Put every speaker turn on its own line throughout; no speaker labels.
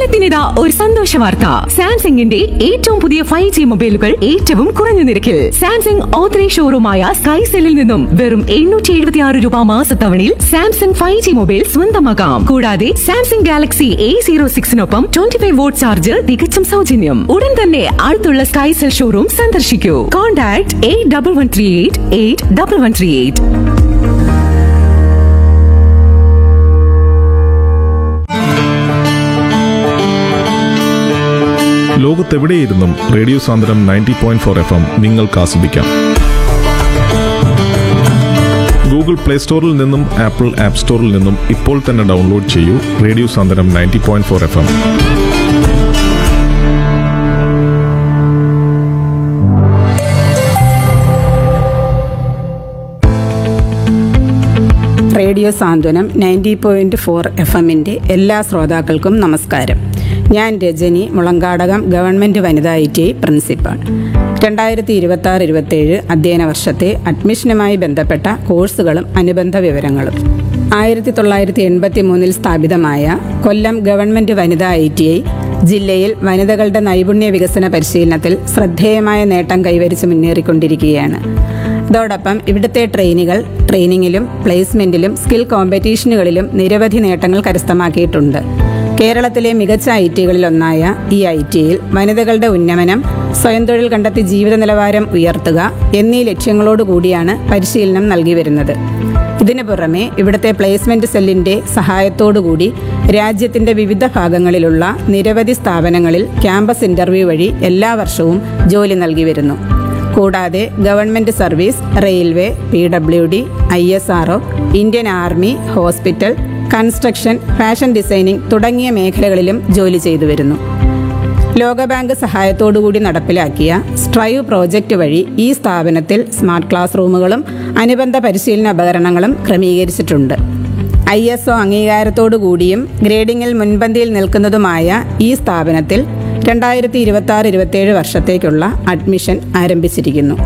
ഓണത്തിനിത ഒരു സന്തോഷ വാർത്ത സാംസങ്ങിന്റെ ഏറ്റവും പുതിയ ഫൈവ് ജി മൊബൈലുകൾ ഏറ്റവും കുറഞ്ഞ നിരക്കിൽ സാംസങ് ഓത്തറൈസ് ഷോറൂമായ സ്കൈ സെല്ലിൽ നിന്നും വെറും എണ്ണൂറ്റി എഴുപത്തി ആറ് രൂപ മാസത്തവണയിൽ സാംസങ് ഫൈവ് ജി മൊബൈൽ സ്വന്തമാക്കാം കൂടാതെ സാംസങ് ഗാലക്സി എ സീറോ സിക്സിനൊപ്പം ട്വന്റി ഫൈവ് വോട്ട് ചാർജ് തികച്ചും സൗജന്യം ഉടൻ തന്നെ അടുത്തുള്ള സ്കൈ സെൽ ഷോറൂം സന്ദർശിക്കൂ contact eight double one three eight eight double one three eight
ലോകത്തെവിടെയിരുന്നും radio Sandram ninety point four F M നിങ്ങൾക്ക് ആസ്വദിക്കാം ഗൂഗിൾ പ്ലേ സ്റ്റോറിൽ നിന്നും ആപ്പിൾ ആപ്പ് സ്റ്റോറിൽ നിന്നും ഇപ്പോൾ തന്നെ ഡൗൺലോഡ് ചെയ്യൂ radio Sandram ninety point four F M
radio Santhwanam ninety point four F എമ്മിൻ്റെ എല്ലാ ശ്രോതാക്കൾക്കും നമസ്കാരം ഞാൻ രജനി മുളങ്കാടകം ഗവൺമെൻറ് വനിതാ ഐ ടി ഐ പ്രിൻസിപ്പാൾ രണ്ടായിരത്തി ഇരുപത്തി ആറ് ഇരുപത്തേഴ് അധ്യയന വർഷത്തെ അഡ്മിഷനുമായി ബന്ധപ്പെട്ട കോഴ്സുകളും അനുബന്ധ വിവരങ്ങളും ആയിരത്തി തൊള്ളായിരത്തി എൺപത്തി മൂന്നിൽ സ്ഥാപിതമായ കൊല്ലം ഗവൺമെൻറ് വനിതാ ഐ ടി ഐ ജില്ലയിൽ വനിതകളുടെ നൈപുണ്യ വികസന പരിശീലനത്തിൽ ശ്രദ്ധേയമായ നേട്ടം കൈവരിച്ച് മുന്നേറിക്കൊണ്ടിരിക്കുകയാണ് അതോടൊപ്പം ഇവിടുത്തെ ട്രെയിനികൾ ട്രെയിനിങ്ങിലും പ്ലേസ്മെന്റിലും സ്കിൽ കോമ്പറ്റീഷനുകളിലും നിരവധി നേട്ടങ്ങൾ കരസ്ഥമാക്കിയിട്ടുണ്ട് കേരളത്തിലെ മികച്ച ഐ ടികളിലൊന്നായ ഈ ഐ ടിയിൽ വനിതകളുടെ ഉന്നമനം സ്വയം തൊഴിൽ കണ്ടെത്തി ജീവിത നിലവാരം ഉയർത്തുക എന്നീ ലക്ഷ്യങ്ങളോടുകൂടിയാണ് പരിശീലനം നൽകി വരുന്നത് ഇതിനു പുറമെ ഇവിടുത്തെ പ്ലേസ്മെന്റ് സെല്ലിന്റെ സഹായത്തോടുകൂടി രാജ്യത്തിന്റെ വിവിധ ഭാഗങ്ങളിലുള്ള നിരവധി സ്ഥാപനങ്ങളിൽ ക്യാമ്പസ് ഇന്റർവ്യൂ വഴി എല്ലാ വർഷവും ജോലി നൽകി വരുന്നു കൂടാതെ government service railway P W D I S R Indian army hospital construction fashion designing തുടങ്ങിയ മേഖലകളിലും ജോലി ചെയ്തു വരുന്നു ലോകബാങ്ക് സഹായത്തോടുകൂടി നടപ്പിലാക്കിയ സ്ട്രൈവ് പ്രോജക്റ്റ് വഴി ഈ സ്ഥാപനത്തിൽ സ്മാർട്ട് ക്ലാസ് റൂമുകളും അനുബന്ധ പരിശീലന ഉപകരണങ്ങളും ക്രമീകരിച്ചിട്ടുണ്ട് ഐ എസ് ഒ അംഗീകാരത്തോടു കൂടിയും ഗ്രേഡിംഗിൽ മുൻപന്തിയിൽ നിൽക്കുന്നതുമായ ഈ സ്ഥാപനത്തിൽ രണ്ടായിരത്തി ഇരുപത്തി ആറ് ഇരുപത്തേഴ് വർഷത്തേക്കുള്ള അഡ്മിഷൻ ആരംഭിച്ചിരിക്കുന്നു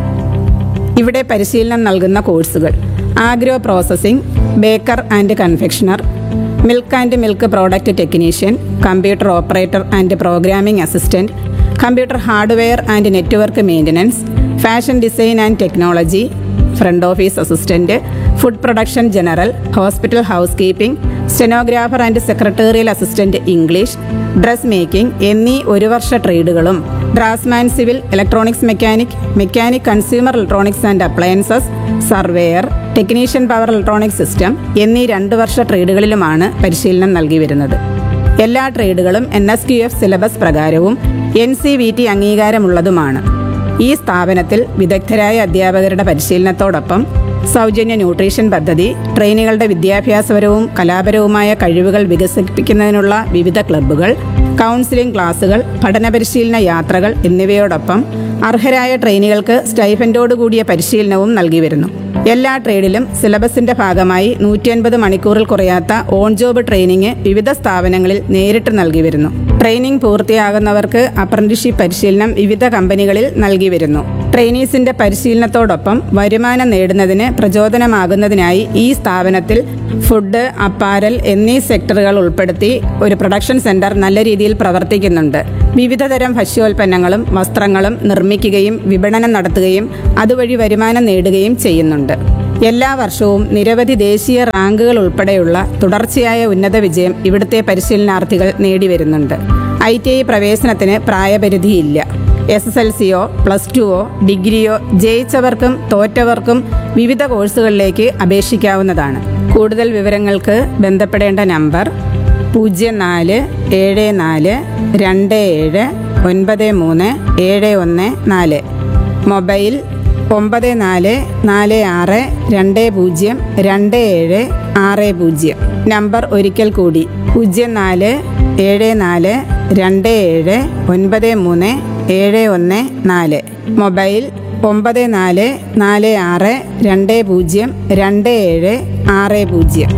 ഇവിടെ പരിശീലനം നൽകുന്ന കോഴ്സുകൾ agro processing baker and confectioner milk and milk product technician computer operator and programming assistant computer hardware and network maintenance fashion design and technology front office assistant food production general hospital housekeeping stenographer and secretarial assistant English dress making എന്നീ ഒരു വർഷ ട്രേഡുകളും draughtsman civil electronics mechanic mechanic consumer electronics and appliances surveyor technician power electronic system എന്നീ രണ്ട് വർഷ ട്രേഡുകളിലുമാണ് പരിശീലനം നൽകി വരുന്നത് എല്ലാ ട്രേഡുകളും N S Q F syllabus പ്രകാരവും എൻ സി വി ടി അംഗീകാരമുള്ളതുമാണ് ഈ സ്ഥാപനത്തിൽ വിദഗ്ധരായ അധ്യാപകരുടെ പരിശീലനത്തോടൊപ്പം സൗജന്യ ന്യൂട്രീഷൻ പദ്ധതി ട്രെയിനികളുടെ വിദ്യാഭ്യാസപരവും കലാപരവുമായ കഴിവുകൾ വികസിപ്പിക്കുന്നതിനുള്ള വിവിധ ക്ലബ്ബുകൾ കൗൺസിലിംഗ് ക്ലാസുകൾ പഠന പരിശീലന യാത്രകൾ എന്നിവയോടൊപ്പം അർഹരായ ട്രെയിനികൾക്ക് സ്റ്റൈഫൻഡോടുകൂടിയ പരിശീലനവും നൽകി വരുന്നു എല്ലാ ട്രേഡിലും സിലബസിന്റെ ഭാഗമായി നൂറ്റി അൻപത് മണിക്കൂറിൽ കുറയാത്ത ഓൺ ജോബ് ട്രെയിനിങ് വിവിധ സ്ഥാപനങ്ങളിൽ നേരിട്ട് നൽകി വരുന്നു ട്രെയിനിങ് പൂർത്തിയാകുന്നവർക്ക് അപ്രന്റീഷിപ്പ് പരിശീലനം വിവിധ കമ്പനികളിൽ നൽകി വരുന്നു ട്രെയിനീസിന്റെ പരിശീലനത്തോടൊപ്പം വരുമാനം നേടുന്നതിന് പ്രചോദനമാകുന്നതിനായി ഈ സ്ഥാപനത്തിൽ ഫുഡ് അപ്പാരൽ എന്നീ സെക്ടറുകൾ ഉൾപ്പെടുത്തി ഒരു പ്രൊഡക്ഷൻ സെന്റർ നല്ല രീതിയിൽ പ്രവർത്തിക്കുന്നുണ്ട് വിവിധതരം ഭക്ഷ്യോൽപ്പന്നങ്ങളും വസ്ത്രങ്ങളും നിർമ്മിക്കുകയും വിപണനം നടത്തുകയും അതുവഴി വരുമാനം നേടുകയും ചെയ്യുന്നുണ്ട് എല്ലാ വർഷവും നിരവധി ദേശീയ റാങ്കുകൾ ഉൾപ്പെടെയുള്ള തുടർച്ചയായ ഉന്നത വിജയം ഇവിടുത്തെ പരിശീലനാർത്ഥികൾ നേടിവരുന്നുണ്ട് ഐ ടി ഐ പ്രവേശനത്തിന് പ്രായപരിധിയില്ല എസ് എസ് എൽ സിയോ പ്ലസ് ടുവോ ഡിഗ്രിയോ ജയിച്ചവർക്കും തോറ്റവർക്കും വിവിധ കോഴ്സുകളിലേക്ക് അപേക്ഷിക്കാവുന്നതാണ് കൂടുതൽ വിവരങ്ങൾക്ക് ബന്ധപ്പെടേണ്ട നമ്പർ പൂജ്യം നാല് ഏഴ് നാല് രണ്ട് ഏഴ് ഒൻപത് മൂന്ന് ഏഴ് ഒന്ന് നാല് മൊബൈൽ ഒമ്പത് നാല് നാല് ആറ് രണ്ട് പൂജ്യം രണ്ട് ഏഴ് ആറ് പൂജ്യം നമ്പർ ഒരിക്കൽ കൂടി പൂജ്യം നാല് ഏഴ് നാല് രണ്ട് ഏഴ് ഒൻപത് മൂന്ന് ഏഴ് ഒന്ന് നാല് മൊബൈൽ ഒമ്പത് നാല് നാല് ആറ് രണ്ട് പൂജ്യം രണ്ട് ഏഴ് ആറ് പൂജ്യം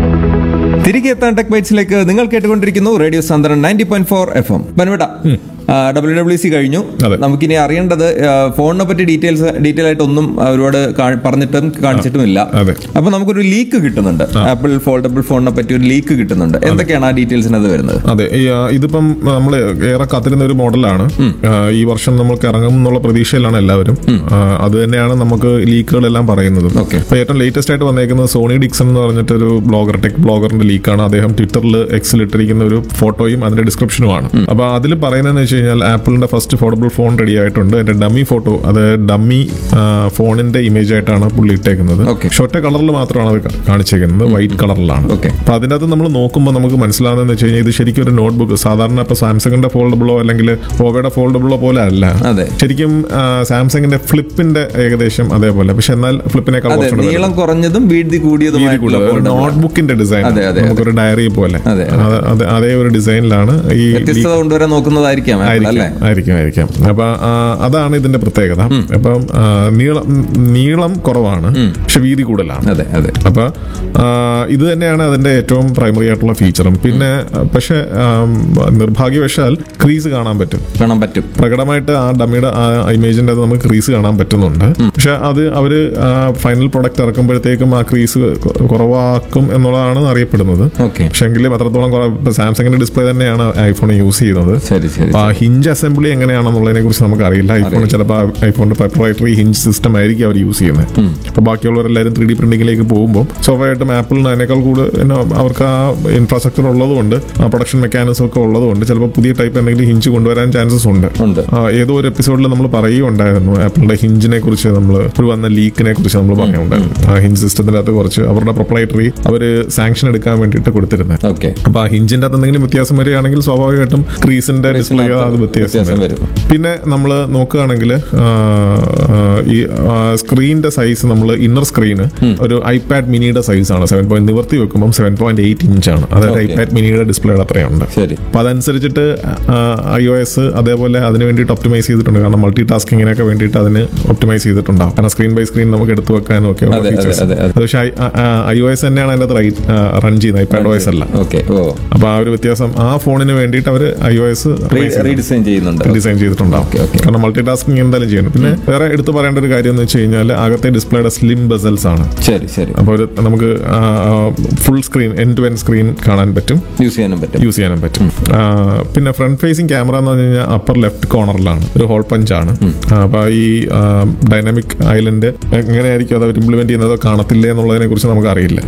തിരികെ എത്താൻ ടെക് ബൈറ്റ്സിലേക്ക് നിങ്ങൾ കേട്ടുകൊണ്ടിരിക്കുന്നു radio Sandram ninety point four F M ബൻവിട ഡബ്ല്യു ഡബ്ല്യു സി കഴിഞ്ഞു
അതെ.
നമുക്കിനി അറിയേണ്ടത് ആ, ഫോണിനെ പറ്റി ഡീറ്റെയിൽസ് ഡീറ്റെയിൽ ആയിട്ട് ഒന്നും ഒരുപാട് കാ- പറഞ്ഞിട്ടും കാണിച്ചിട്ടും ഇല്ല
അതെ.
അപ്പൊ നമുക്കൊരു ലീക്ക് കിട്ടുന്നുണ്ട് ആപ്പിൾ ഫോൾഡബിൾ ഫോണിനെ പറ്റി ഒരു ലീക്ക് കിട്ടുന്നുണ്ട് എന്തൊക്കെയാണ് ആ ഡീറ്റെയിൽസിനത് വരുന്നത്
അതെ ഈ, ആ, ഇതിപ്പം നമ്മൾ ഏറെ കാത്തിരുന്ന ഒരു മോഡലാണ് ആ, ഈ വർഷം നമുക്ക് ഇറങ്ങും എന്നുള്ള പ്രതീക്ഷയിലാണ് എല്ലാവരും ആ, അത് തന്നെയാണ് നമുക്ക് ലീക്കുകളെല്ലാം പറയുന്നത്
Okay.
ഇപ്പൊ ഏറ്റവും ലേറ്റസ്റ്റ് ആയിട്ട് വന്നേക്കുന്നത് സോണി ഡിക്സൺ എന്ന് പറഞ്ഞിട്ട് ഒരു ബ്ലോഗർ ടെക് ബ്ലോഗറിന്റെ ലീക്കാണ് അദ്ദേഹം ട്വിറ്ററിൽ എക്സിൽ ഇട്ടിരിക്കുന്ന ഒരു ഫോട്ടോയും അതിന്റെ ഡിസ്ക്രിപ്ഷനുമാണ് അപ്പൊ അതിൽ പറയുന്നതെന്ന് വെച്ച് കഴിഞ്ഞാൽ ആപ്പിളിന്റെ ഫസ്റ്റ് ഫോർഡബിൾ ഫോൺ റെഡി ആയിട്ടുണ്ട് അതിന്റെ ഡമ്മി ഫോട്ടോ അത് ഡമ്മി ഫോണിന്റെ ഇമേജ് ആയിട്ടാണ് പുള്ളി ഇട്ടേക്കുന്നത്
Okay.
പക്ഷെ ഒറ്റ കളറിൽ മാത്രമാണ് അത് കാ- കാണിച്ചേക്കുന്നത് വൈറ്റ് കളറിലാണ്
Okay.
അപ്പൊ അതിന്റെ അകത്ത് നമ്മൾ നോക്കുമ്പോൾ നമുക്ക് മനസ്സിലാകുന്നതെന്ന് വെച്ച് കഴിഞ്ഞാൽ ഇത് ശരിക്കും ഒരു നോട്ട്ബുക്ക് സാധാരണ ഇപ്പൊ സാംസങ്ങിന്റെ ഫോൾഡബിളോ അല്ലെങ്കിൽ ഓവയുടെ ഫോൾഡബിളോ പോലെ അല്ല
അതെ.
ശരിക്കും ആ, സാംസങ്ങിന്റെ ഫ്ലിപ്പിന്റെ ഏകദേശം അതേപോലെ പക്ഷെ എന്നാൽ ഫ്ലിപ്പിനേക്കാൾ
അതെ
കുറച്ചുകൂടെ
നീളം കുറഞ്ഞതും വീതി കൂടിയതുമായിട്ടുള്ള foldable ആണ്.
നോട്ട്ബുക്കിന്റെ ഡിസൈൻ
അതെ, അതെ,
നമുക്കൊരു ഡയറി പോലെ
അതെ,
അത് അത് അതേ ഒരു ഡിസൈനിലാണ് ഈ
വ്യത്യസ്തത കൊണ്ടുവരാൻ നോക്കുന്നതായിരിക്കാം ആപ്പിൾ,
ആയിരിക്കും
അല്ലേ
ആയിരിക്കും ആയിരിക്കും അപ്പൊ ആ, അതാണ് ഇതിന്റെ പ്രത്യേകത അപ്പം ആ, നീളം നീളം കുറവാണ് പക്ഷെ വീതി കൂടുതലാണ്
അതെ അതെ
അപ്പൊ ആ, ഇത് തന്നെയാണ് അതിന്റെ ഏറ്റവും പ്രൈമറി ആയിട്ടുള്ള ഫീച്ചറും പിന്നെ പക്ഷെ നിർഭാഗ്യവശാൽ ക്രീസ് കാണാൻ പറ്റും
കാണാൻ പറ്റും
പ്രകടമായിട്ട് ആ ഡമ്മിയുടെ ആ ഇമേജിന്റെ അത് നമുക്ക് ക്രീസ് കാണാൻ പറ്റുന്നുണ്ട് പക്ഷെ അത് അവര് ഫൈനൽ പ്രൊഡക്റ്റ് ഇറക്കുമ്പോഴത്തേക്കും ആ ക്രീസ് കുറവാക്കും എന്നുള്ളതാണ് അറിയപ്പെടുന്നത്
ഓക്കെ
പക്ഷെ എങ്കിലും അത്രത്തോളം കുറവ് ഇപ്പൊ സാംസങ്ങിന്റെ ഡിസ്പ്ലേ തന്നെയാണ് ഐഫോൺ യൂസ് ചെയ്യുന്നത്
ശരി ശരി
അപ്പൊ ആ ഹിഞ്ച് അസംബ്ലി എങ്ങനെയാണെന്നുള്ളതിനെ കുറിച്ച് നമുക്ക് അറിയില്ല ഐഫോൺ ചിലപ്പോൾ ഐഫോണിന്റെ പ്രൊപ്രൈറ്ററി ഹിഞ്ച് സിസ്റ്റം ആയിരിക്കും അവർ യൂസ് ചെയ്യുന്നത് അപ്പൊ ബാക്കിയുള്ളവരെല്ലാവരും ത്രീ ഡി പ്രിന്റിംഗിലേക്ക് പോകുമ്പോൾ സ്വാഭാവികമായിട്ടും ആപ്പിളിന് അതിനേക്കാൾ കൂടുതൽ പിന്നെ അവർക്ക് ആ ഇൻഫ്രാസ്ട്രക്ചർ ഉള്ളതുകൊണ്ട് ആ പ്രൊഡക്ഷൻ മെക്കാനിസം ഒക്കെ ഉള്ളതുകൊണ്ട് ചിലപ്പോൾ പുതിയ ടൈപ്പ് എന്തെങ്കിലും ഹിഞ്ച് കൊണ്ടുവരാൻ ചാൻസസ് ഉണ്ട്
ഉണ്ട്
ആ, ഏതോ ഒരു എപ്പിസോഡിൽ നമ്മൾ പറയുകയുണ്ടായിരുന്നു ആപ്പിളിന്റെ ഹിഞ്ചിനെ കുറിച്ച് നമ്മൾ ഒരു വന്ന ലീക്കിനെ കുറിച്ച് നമ്മൾ പറയുന്നുണ്ടായിരുന്നു ആ ഹിഞ്ച് സിസ്റ്റത്തിന്റെ അകത്ത് കുറച്ച് അവരുടെ പ്രൊപ്രൈറ്ററി അവര് സാങ്ഷൻ എടുക്കാൻ വേണ്ടിയിട്ട് കൊടുത്തിരുന്നത്
ഓക്കെ
അപ്പൊ ആ ഹിഞ്ചിന്റെ അകത്ത് എന്തെങ്കിലും വ്യത്യാസം വരികയാണെങ്കിൽ സ്വാഭാവികമായിട്ടും ക്രീസിന്റെ ഡിസ്പ്ലേ അത് വ്യത്യാസം
വ്യത്യാസം
വരും
വരും
പിന്നെ നമ്മൾ നോക്കുകയാണെങ്കിൽ ഈ സ്ക്രീനിന്റെ സൈസ് നമ്മൾ ഇന്നർ സ്ക്രീന് ഒരു ഐപാഡ് മിനിയുടെ സൈസാണ് സെവൻ പോയിന്റ് നിവർത്തി വെക്കുമ്പോൾ സെവൻ പോയിന്റ് എയ്റ്റ് ഇഞ്ചാണ് അതായത്
Okay.
ഐപാഡ് മിനിയുടെ ഡിസ്പ്ലേയുടെ അത്രയുണ്ട്
ശരി
അപ്പൊ അതനുസരിച്ചിട്ട് ഐ ഒ എസ് അതേപോലെ അതിന് വേണ്ടിയിട്ട് ഒപ്റ്റിമൈസ് ചെയ്തിട്ടുണ്ട് കാരണം മൾട്ടി ടാസ്കിങ്ങിനൊക്കെ വേണ്ടിയിട്ട് അതിന് ഒപ്റ്റിമൈസ് ചെയ്തിട്ടുണ്ടാവും കാരണം സ്ക്രീൻ ബൈ സ്ക്രീൻ നമുക്ക് എടുത്തു വെക്കാനും ഒക്കെ
അതെ, അതെ,
ഫീച്ചേഴ്സ്
അതെ, അതെ.
പക്ഷേ ഐ ഒ എസ് തന്നെയാണ് അതിന്റെ റൺ ചെയ്യുന്നത് ഐപാഡ് ഒ എസ് അല്ല
ഓക്കെ ഓ
അപ്പൊ ആ ഒരു വ്യത്യാസം ആ ഫോണിന് വേണ്ടിയിട്ട് അവർ ഐ ഒ എസ്
റീഡിസൈൻ ചെയ്യുന്നുണ്ട്
ഡിസൈൻ ചെയ്തിട്ടുണ്ടാവും
Okay, okay.
കാരണം മൾട്ടി ടാസ്കിങ് എന്തായാലും ചെയ്യണം പിന്നെ വേറെ എടുത്തു പറയേണ്ട ഒരു കാര്യം എന്ന് വെച്ച് കഴിഞ്ഞാൽ അകത്തെ ഡിസ്പ്ലേയുടെ സ്ലിം ബസൽസ് ആണ്
ശരി ശരി
അപ്പോൾ ഒരു നമുക്ക് full screen N to N screen കാണാൻ പറ്റും
യൂസ് ചെയ്യാനും പറ്റും
യൂസ് ചെയ്യാനും പറ്റും ആ, പിന്നെ ഫ്രണ്ട് ഫേസിങ് ക്യാമറ എന്ന് പറഞ്ഞു കഴിഞ്ഞാൽ അപ്പർ ലെഫ്റ്റ് കോർണറിലാണ് ഒരു ഹോൾ പഞ്ചാണ് അപ്പൊ ഈ ഡൈനാമിക് ഐലൻഡ് എങ്ങനെയായിരിക്കും അത് അവർ ഇംപ്ലിമെന്റ് ചെയ്യുന്നതോ കാണത്തില്ലേ എന്നുള്ളതിനെ കുറിച്ച് നമുക്ക് അറിയില്ല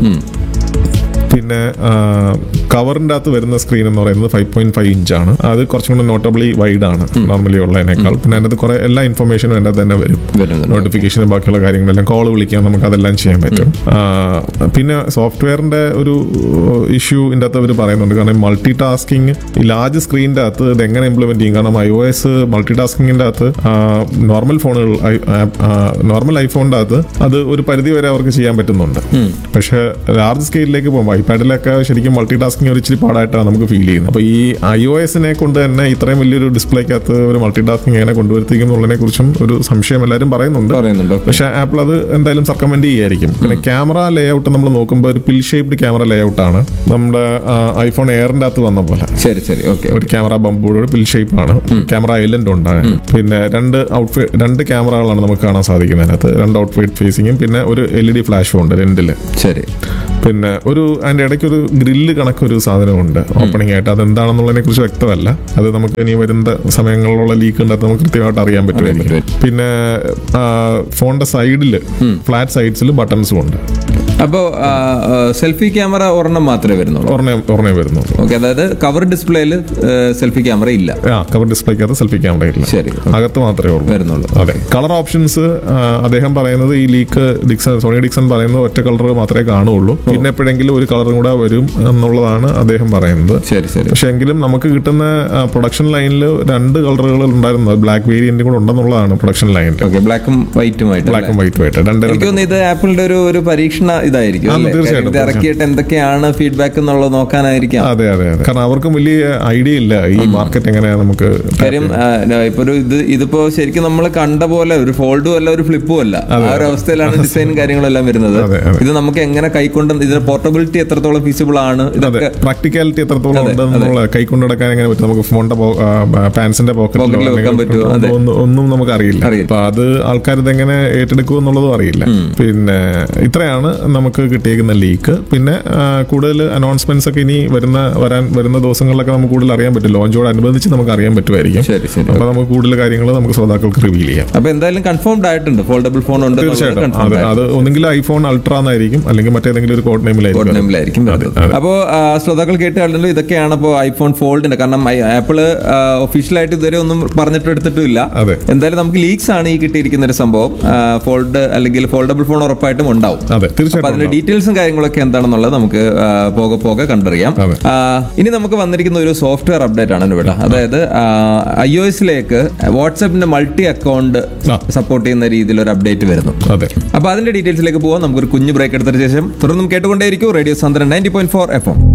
പിന്നെ കവറിന്റെ അകത്ത് വരുന്ന സ്ക്രീൻ എന്ന് പറയുന്നത് ഫൈവ് പോയിന്റ് ഫൈവ് ഇഞ്ചാണ് അത് കുറച്ചും കൂടി നോട്ടബിളി വൈഡ് ആണ് നോർമലി ഉള്ളതിനേക്കാൾ പിന്നെ അതിനകത്ത് കുറെ എല്ലാ ഇൻഫർമേഷനും അതിൻ്റെ തന്നെ വരും
വരുന്നുണ്ട്
നോട്ടിഫിക്കേഷനും ബാക്കിയുള്ള കാര്യങ്ങളെല്ലാം കോൾ വിളിക്കാൻ നമുക്ക് അതെല്ലാം ചെയ്യാൻ പറ്റും ആ, പിന്നെ സോഫ്റ്റ്വെയറിന്റെ ഒരു ഇഷ്യൂ ഇതിൻ്റെ അകത്ത് അവർ പറയുന്നുണ്ട് കാരണം മൾട്ടി ടാസ്കിങ് ഈ ലാർജ് സ്ക്രീനിന്റെ അകത്ത് ഇത് എങ്ങനെ ഇംപ്ലിമെന്റ് ചെയ്യും കാരണം ഐ ഒ എസ് മൾട്ടി ടാസ്കിങ്ങിന്റെ അകത്ത് നോർമൽ ഫോണുകൾ നോർമൽ ഐഫോണിന്റെ അകത്ത് അത് ഒരു പരിധി വരെ അവർക്ക് ചെയ്യാൻ പറ്റുന്നുണ്ട് പക്ഷെ ലാർജ് സ്കെയിലിലേക്ക് പോകുമ്പോൾ ഐപാഡിലൊക്കെ ശരിക്കും മൾട്ടി ടാസ്കിങ് ഒരു ഇച്ചിരി പാടായിട്ടാണ് നമുക്ക് ഫീൽ ചെയ്യുന്നത് അപ്പൊ ഈ ഐ ഒ എസിനെ കൊണ്ട് തന്നെ ഇത്രയും വലിയൊരു ഡിസ്പ്ലേക്കകത്ത് ഒരു മൾട്ടി ടാസ്കിങ് എങ്ങനെ കൊണ്ടുവരുത്തിക്കും എന്നുള്ളതിനെ കുറിച്ചും ഒരു സംശയം എല്ലാവരും പറയുന്നുണ്ട്
പറയുന്നുണ്ട് okay.
പക്ഷെ ആപ്പിൾ അത് എന്തായാലും സർക്കമെന്റ് ചെയ്യായിരിക്കും പിന്നെ ക്യാമറ ലേഔട്ട് നമ്മൾ നോക്കുമ്പോൾ ഒരു പിൽ ഷേപ്ഡ് ക്യാമറ ലേഔട്ട് ആണ് നമ്മുടെ ഐഫോൺ എയറിന്റെ അകത്ത് വന്ന പോലെ
ശരി ശരി ഓക്കെ
ഒരു ക്യാമറ ബമ്പോട് ഒരു പിൽ ഷേപ്പ് ആണ് ക്യാമറ ഐലൻഡ് ഉണ്ട് പിന്നെ രണ്ട് ഔട്ട്ഫിറ്റ് രണ്ട് ക്യാമറകളാണ് നമുക്ക് കാണാൻ സാധിക്കുന്നത് അതിനകത്ത് രണ്ട് ഔട്ട്ഫിറ്റ് ഫേസിങ്ങും പിന്നെ ഒരു എൽ ഇ ഡി ഫ്ലാഷും ഉണ്ട് രണ്ടില്
ശരി
പിന്നെ ഒരു അതിന്റെ ഇടയ്ക്ക് ഒരു ഗ്രില്ല് കണക്കൊരു സാധനമുണ്ട് ഓപ്പണിംഗ് ആയിട്ട് അതെന്താണെന്നുള്ളതിനെ കുറിച്ച് വ്യക്തമല്ല അത് നമുക്ക് ഇനി വരുന്ന സമയങ്ങളിലുള്ള ലീക്ക് ഉണ്ടത് നമുക്ക് കൃത്യമായിട്ട് അറിയാൻ പറ്റുമായിരിക്കും
പറ്റും.
പിന്നെ ഫോണിന്റെ സൈഡിൽ ഫ്ലാറ്റ് സൈഡ്സിൽ ബട്ടൺസും ഉണ്ട്
അപ്പോ സെൽഫി ക്യാമറ ഒരെണ്ണം മാത്രമേ വരുന്നുള്ളൂ
ഒരെണ്ണേ ഒരെണ്ണേ വരുന്നുള്ളൂ
ഓക്കെ അതായത് കവർ ഡിസ്പ്ലേയിൽ സെൽഫി ക്യാമറ ഇല്ല
ആ കവർ ഡിസ്പ്ലേക്കകത്ത് സെൽഫി ക്യാമറ ഇല്ല
ശരി
അകത്ത് മാത്രമേ ഉള്ളൂ
വരുന്നുള്ളൂ
അതെ കളർ ഓപ്ഷൻസ് അദ്ദേഹം പറയുന്നത് ഈ ലീക്ക് ഡിക്സൺ സോണി ഡിക്സൺ പറയുന്നത് ഒറ്റ കളർ മാത്രമേ കാണുള്ളൂ പിന്നെ എപ്പോഴെങ്കിലും ഒരു കളറും കൂടെ വരും എന്നുള്ളതാണ് അദ്ദേഹം പറയുന്നത്
ശരി ശരി
പക്ഷെ എങ്കിലും നമുക്ക് കിട്ടുന്ന പ്രൊഡക്ഷൻ ലൈനിൽ രണ്ട് കളറുകൾ ഉണ്ടായിരുന്നു ബ്ലാക്ക് വേരിയന്റും കൂടെ ഉണ്ടെന്നുള്ളതാണ് പ്രൊഡക്ഷൻ ലൈനിൽ
ഓക്കെ ബ്ലാക്കും വൈറ്റുമായിട്ട്
ബ്ലാക്ക് ആൻഡ് വൈറ്റ് ആയിട്ട് രണ്ട്
എനിക്ക്
രണ്ട്
തോന്നുന്നു ഇത് ആപ്പിളിന്റെ ഒരു ഒരു പരീക്ഷണ ഇതായിരിക്കും
ആ,
അല്ലേ?
തീർച്ചയായിട്ടും,
കാര്യം ഇത് ഇറക്കിയിട്ട് എന്തൊക്കെയാണ് ഫീഡ്ബാക്ക് എന്നുള്ളത് നോക്കാനായിരിക്കാം
അതെ അതെ അതെ കാരണം അവർക്കും വലിയ ഐഡിയ ഇല്ല ഈ മാർക്കറ്റ് എങ്ങനെയാ നമുക്ക്
കാര്യം ആ, ഇപ്പൊ ഒരു ഇത് ഇതിപ്പോ ശരിക്കും നമ്മൾ കണ്ട പോലെ ഒരു ഫോൾഡും അല്ല ഒരു ഫ്ലിപ്പും അല്ല ആ ഒരു അവസ്ഥയിലാണ് ഡിസൈനും കാര്യങ്ങളും എല്ലാം വരുന്നത്
അതെ, അതെ.
ഇത് നമുക്ക് എങ്ങനെ കൈക്കൊണ്ട് ഇതിന്റെ പോർട്ടബിലിറ്റി എത്രത്തോളം ഫീസിബിൾ ആണ്
അതെ
ഇതൊക്കെ
പ്രാക്ടിക്കാലിറ്റി എത്രത്തോളം ഉണ്ടെന്നുള്ള കൈ കൊണ്ടെടുക്കാൻ എങ്ങനെ പറ്റും നമുക്ക് ഫോണിന്റെ പാൻസിന്റെ
Pocket ൽ വെക്കാൻ പറ്റുമോ? അതെ.
ഒന്നും ഒന്നും നമുക്ക് അറിയില്ല
അറിയില്ല.
അപ്പൊ അത് ആൾക്കാർ ഇതെങ്ങനെ ഏറ്റെടുക്കും എന്നുള്ളതും അറിയില്ല പിന്നെ ഇത്രയാണ് നമുക്ക് കിട്ടിയേക്കുന്ന ലീക്ക് പിന്നെ കൂടുതൽ അനൗൺസ്മെന്റ്സ് ഒക്കെ ഇനി വരുന്ന വരാൻ വരുന്ന ദിവസങ്ങളിലൊക്കെ നമുക്ക് കൂടുതൽ അറിയാൻ പറ്റും ലോഞ്ചോട് അനുബന്ധിച്ച് നമുക്ക് അറിയാൻ പറ്റുമായിരിക്കും
ശരി ശരി
അപ്പൊ നമുക്ക് കൂടുതൽ കാര്യങ്ങൾ നമുക്ക് ശ്രോതാക്കൾക്ക് റിവീൽ ചെയ്യാം
അപ്പൊ എന്തായാലും കൺഫേംഡ് ആയിട്ടുണ്ട് ഫോൾഡബിൾ ഫോൺ ഉണ്ട്
തീർച്ചയായിട്ടും അത് അത് ഒന്നെങ്കിൽ ഐഫോൺ അൾട്ര എന്നായിരിക്കും അല്ലെങ്കിൽ മറ്റേതെങ്കിലും ഒരു കോഡ് നെയിമിലായിരിക്കും
നെയിമിലായിരിക്കും അപ്പോൾ ശ്രോതാക്കൾ കേട്ട് കണ്ടല്ലോ ഇതൊക്കെയാണ് ഇപ്പോൾ ഐഫോൺ ഫോൾഡിന്റെ കാരണം ആപ്പിള് ഒഫീഷ്യലായിട്ട് ഇതുവരെ ഒന്നും പറഞ്ഞിട്ട് എടുത്തിട്ടില്ല
അതെ.
എന്തായാലും നമുക്ക് ലീക്സ് ആണ് ഈ കിട്ടിയിരിക്കുന്ന ഒരു സംഭവം ഫോൾഡ് അല്ലെങ്കിൽ ഫോൾഡബിൾ ഫോൺ ഉറപ്പായിട്ടും ഉണ്ടാവും
അതെ
അപ്പൊ
തീർച്ചയായിട്ടും
അതിന്റെ
ഉണ്ടാവും.
ഡീറ്റെയിൽസും കാര്യങ്ങളൊക്കെ എന്താണെന്നുള്ളത് നമുക്ക് ആ, പോകെ പോകെ കണ്ടറിയാം
അതെ.
ആ, ഇനി നമുക്ക് വന്നിരിക്കുന്ന ഒരു സോഫ്റ്റ്വെയർ അപ്ഡേറ്റ് ആണ് ഇവിടെ അതായത് ഐ ഒ എസിലേക്ക് വാട്സാപ്പിന്റെ മൾട്ടി അക്കൗണ്ട്
ആ.
സപ്പോർട്ട് ചെയ്യുന്ന രീതിയിൽ ഒരു അപ്ഡേറ്റ് വരുന്നു
അതെ
അപ്പൊ അതിന്റെ ഡീറ്റെയിൽസിലേക്ക് പോകാം നമുക്കൊരു കുഞ്ഞു ബ്രേക്ക് എടുത്തതിന് ശേഷം തുടർന്നും കേട്ടുകൊണ്ടേയിരിക്കും radio Sandram ninety point four F M